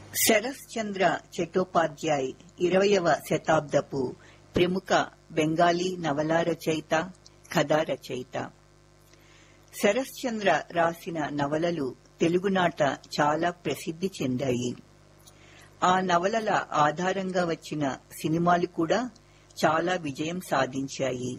శరశ్చంద్ర చట్టోపాధ్యాయ్ ఇరవయవ శతాబ్దపు ప్రముఖ బెంగాలీ నవలా రచయిత కథా రచయిత శరశ్చంద్ర రాసిన నవలలు తెలుగునాట చాలా ప్రసిద్ధి చెందాయి ఆ నవలల ఆధారంగా వచ్చిన సినిమాలు కూడా చాలా విజయం సాధించాయి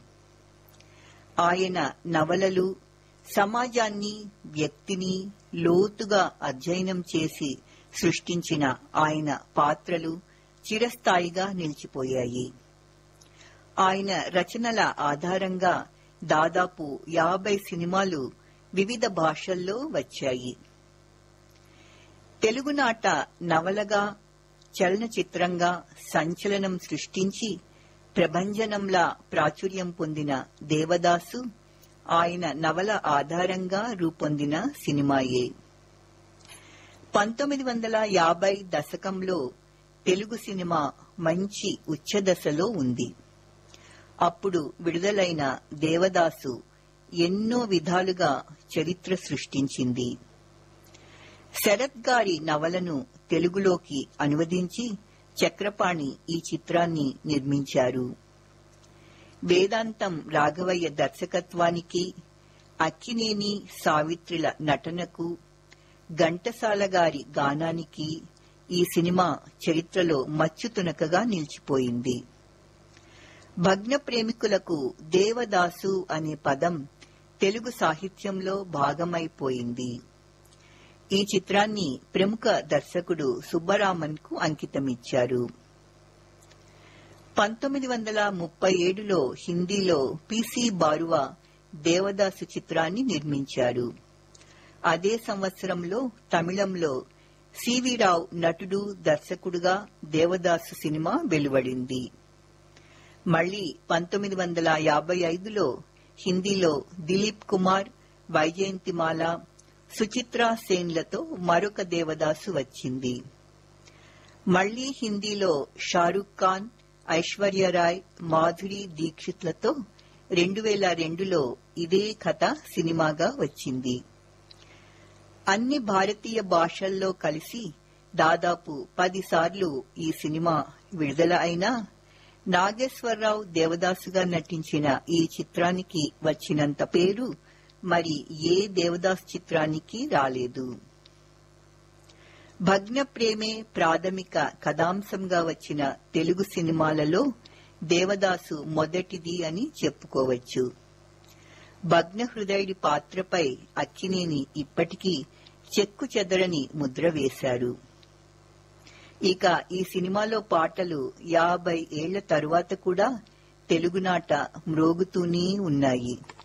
ఆయన నవలలు సమాజాన్ని వ్యక్తిని లోతుగా అధ్యయనం చేసి సృష్టించిన ఆయన పాత్రలు చిరస్థాయిగా నిలిచిపోయాయి ఆయన రచనల ఆధారంగా దాదాపు యాభై సినిమాలు వివిధ భాషల్లో వచ్చాయి తెలుగునాట నవలగా చలనచిత్రంగా సంచలనం సృష్టించి ప్రభంజనంలా ప్రాచుర్యం పొందిన దేవదాసు ఆయన నవల ఆధారంగా రూపొందిన సినిమాయే పంతొమ్మిది వందల యాభై దశకంలో తెలుగు సినిమా మంచి ఉచ్చదశలో ఉంది అప్పుడు విడుదలైన దేవదాసు ఎన్నో విధాలుగా చరిత్ర సృష్టించింది శరత్ గారి నవలను తెలుగులోకి అనువదించి చక్రపాణి ఈ చిత్రాన్ని నిర్మించారు వేదాంతం రాఘవయ్య దర్శకత్వానికి అక్కినేని సావిత్రిల నటనకు ఘంటసాల గారి గానానికి ఈ సినిమా చరిత్రలో మచ్చుతునకగా నిలిచిపోయింది భగ్న ప్రేమికులకు దేవదాసు అనే పదం తెలుగు సాహిత్యంలో భాగమైపోయింది ఈ చిత్రాన్ని ప్రముఖ దర్శకుడు సుబ్బరామన్ కు అంకితమిచ్చారు పంతొమ్మిది వందల ముప్పై ఏడులో హిందీలో పిసి బారువా దేవదాసు చిత్రాన్ని నిర్మించారు అదే సంవత్సరంలో తమిళంలో సివి రావు నటుడు దర్శకుడుగా దేవదాసు సినిమా వెలువడింది మళ్లీ పంతొమ్మిది వందల యాభై ఐదులో హిందీలో దిలీప్ కుమార్ వైజయంతిమాల సుచిత్రా సేన్లతో మరొక దేవదాసు వచ్చింది మళ్లీ హిందీలో షారుఖ్ ఖాన్ ఐశ్వర్యరాయ్ మాధురి దీక్షిత్లతో రెండు వేల రెండులో ఇదే కథ సినిమాగా వచ్చింది అన్ని భారతీయ భాషల్లో కలిసి దాదాపు పదిసార్లు ఈ సినిమా విడుదల అయినా నాగేశ్వరరావు దేవదాసుగా నటించిన ఈ చిత్రానికి వచ్చినంత పేరు మరి ఏ దేవదాస్ చిత్రానికి రాలేదు భగ్న ప్రేమే ప్రాథమిక కథాంశంగా వచ్చిన తెలుగు సినిమాలలో దేవదాసు మొదటిది అని చెప్పుకోవచ్చు భగ్న హృదయుడి పాత్రపై అక్కినేని ఇప్పటికీ చెక్కు చెదరని ముద్ర వేశారు ఇక ఈ సినిమాలో పాటలు యాభై ఏళ్ల తరువాత కూడా తెలుగునాట మ్రోగుతూనే ఉన్నాయి